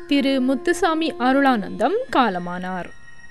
திரு முத்துசாமி அருளானந்தம் காலமானார்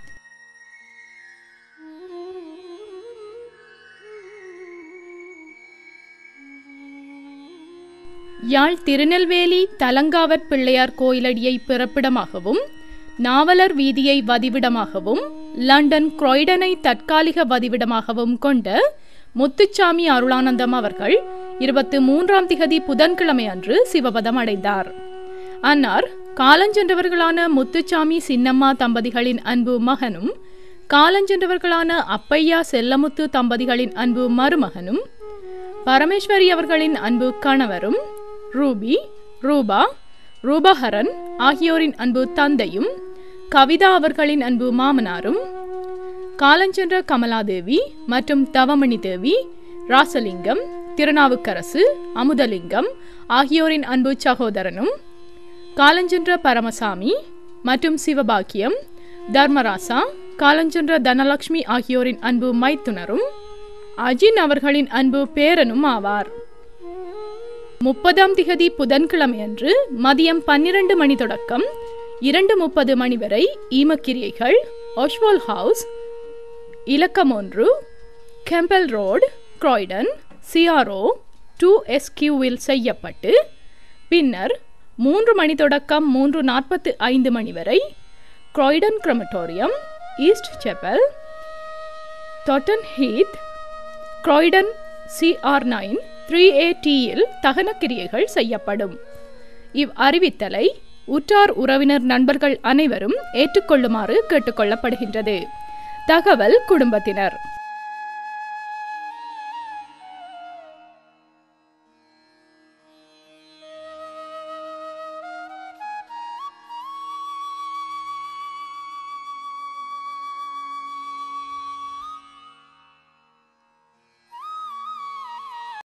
யாழ் திருநெல்வேலி தலங்காவற் பிள்ளையார் கோயிலடியை பிறப்பிடமாகவும் நாவலர் வீதியை வதிவிடமாகவும் லண்டன் குரோய்டனை தற்காலிக வதிவிடமாகவும் கொண்ட முத்துச்சாமி அருளானந்தம் அவர்கள் இருபத்தி மூன்றாம் திகதி புதன்கிழமை அன்று சிவபதம் அடைந்தார் அன்னார் காலஞ்சென்றவர்களான முத்துச்சாமி சின்னம்மா தம்பதிகளின் அன்பு மகனும் காலஞ்சென்றவர்களான அப்பையா செல்லமுத்து தம்பதிகளின் அன்பு மருமகனும் பரமேஸ்வரி அவர்களின் அன்பு கணவரும் ரூபி ரூபா ரூபஹரன் ஆகியோரின் அன்பு தந்தையும் கவிதா அவர்களின் அன்பு மாமனாரும் காலஞ்சென்ற கமலாதேவி மற்றும் தவமணி தேவி ராசலிங்கம் திருநாவுக்கரசு அமுதலிங்கம் ஆகியோரின் அன்பு சகோதரனும் காலஞ்சென்ற பரமசாமி மற்றும் சிவபாக்கியம் தர்மராசா காலஞ்சென்ற தனலட்சுமி ஆகியோரின் அன்பு மைத்துனரும் அஜின் அவர்களின் அன்பு பேரனும் ஆவார் முப்பதாம் திகதி புதன்கிழமையன்று மதியம் பன்னிரண்டு மணி தொடக்கம் இரண்டு முப்பது மணி வரை ஈமக்கிரியைகள் ஒஷ்வால் ஹவுஸ் இலக்கம் ஒன்று Campbell road Croydon C R O two எஸ்கியூவில் செய்யப்பட்டு பின்னர் மூன்று மணி தொடக்கம் மூன்று நாற்பத்து ஐந்து மணி வரை க்ராய்டன் கிரமட்டோரியம் ஈஸ்ட் செப்பல் டொட்டன் Heath Croydon C R nine three A டியில் தகனக்கிரியைகள் செய்யப்படும் இவ் அறிவித்தலை உற்றார் உறவினர் நண்பர்கள் அனைவரும் ஏற்றுக்கொள்ளுமாறு கேட்டுக்கொள்ளப்படுகின்றது தகவல் குடும்பத்தினர்